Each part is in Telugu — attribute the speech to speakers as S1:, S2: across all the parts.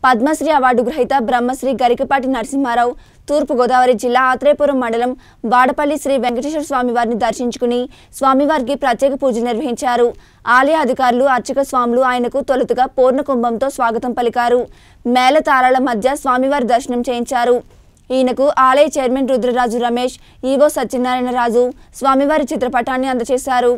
S1: పద్మశ్రీ అవార్డు గ్రహీత బ్రహ్మశ్రీ గరికపాటి నరసింహారావు తూర్పుగోదావరి జిల్లా ఆత్రేయపురం మండలం వాడపల్లి శ్రీ వెంకటేశ్వర స్వామి వారిని దర్శించుకుని స్వామివారికి ప్రత్యేక పూజలు నిర్వహించారు ఆలయ అధికారులు అర్చక స్వాములు ఆయనకు తొలుతగా పూర్ణ కుంభంతో స్వాగతం పలికారు మేళతాళాల మధ్య స్వామివారి దర్శనం చేయించారు ఈయనకు ఆలయ చైర్మన్ రుద్రరాజు రమేష్ ఈవో సత్యనారాయణ రాజు స్వామివారి చిత్రపటాన్ని అందజేశారు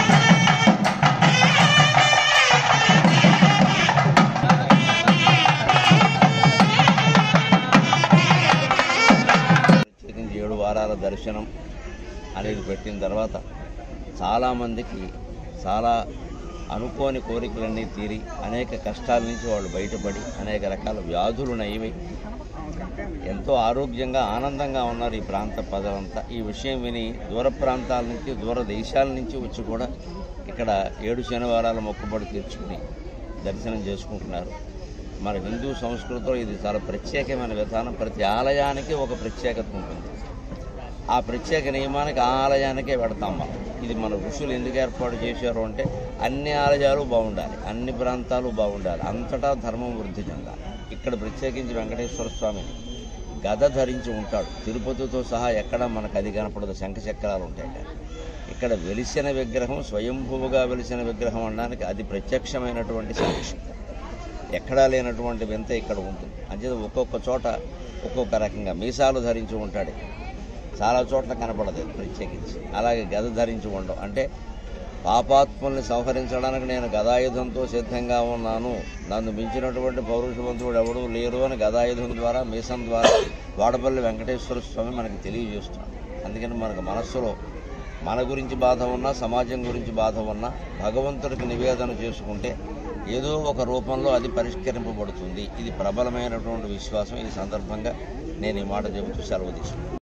S2: ప్రత్యేకించి ఏడు వారాల దర్శనం అనేది పెట్టిన తర్వాత చాలామందికి చాలా అనుకోని కోరికలన్నీ తీరి అనేక కష్టాల నుంచి వాళ్ళు బయటపడి అనేక రకాల వ్యాధులు నయమై ఎంతో ఆరోగ్యంగా ఆనందంగా ఉన్నారు ఈ ప్రాంత ప్రజలంతా ఈ విషయం విని దూర ప్రాంతాల నుంచి దూర దేశాల నుంచి వచ్చి కూడా ఇక్కడ ఏడు శనివారాల మొక్కుబడి తీర్చుకుని దర్శనం చేసుకుంటున్నారు మన హిందూ సంస్కృతిలో ఇది చాలా ప్రత్యేకమైన విధానం ప్రతి ఆలయానికి ఒక ప్రత్యేకత ఉంటుంది ఆ ప్రత్యేక నియమానికి ఆ ఆలయానికే పెడతాం మనం ఇది మన ఋషులు ఎందుకు ఏర్పాటు చేశారు అంటే అన్ని ఆలయాలు బాగుండాలి అన్ని ప్రాంతాలు బాగుండాలి అంతటా ధర్మం వృద్ధి చెందాలి ఇక్కడ ప్రత్యేకించి వెంకటేశ్వర స్వామిని గద ధరించి ఉంటాడు తిరుపతితో సహా ఎక్కడ మనకు అది కనపడదు శంఖ చక్రాలు ఉంటాయి కానీ ఇక్కడ వెలిసిన విగ్రహం స్వయంభువుగా వెలిసిన విగ్రహం అనడానికి అది ప్రత్యక్షమైనటువంటి సాక్ష్యం ఎక్కడా లేనటువంటి వింత ఇక్కడ ఉంటుంది అంచేత ఒక్కొక్క చోట ఒక్కొక్క రకంగా మీసాలు ధరించి ఉంటాడు చాలా చోట్ల కనపడదు ప్రత్యేకించి అలాగే గద ధరించి ఉండవు అంటే పాపాత్ముల్ని సంహరించడానికి నేను గదాయుధంతో సిద్ధంగా ఉన్నాను నన్ను మించినటువంటి పౌరుషవంతుడు ఎవడూ లేరు అని గదాయుధం ద్వారా మీసం ద్వారా వాడపల్లి వెంకటేశ్వర స్వామి మనకి తెలియజేస్తున్నాడు అందుకని మనకు మనస్సులో మన గురించి బాధ ఉన్నా సమాజం గురించి బాధ ఉన్నా భగవంతుడికి నివేదన చేసుకుంటే ఏదో ఒక రూపంలో అది పరిష్కరింపబడుతుంది ఇది ప్రబలమైనటువంటి విశ్వాసం ఈ సందర్భంగా నేను ఈ మాట చెబుతూ సెలవు తీసుకున్నాను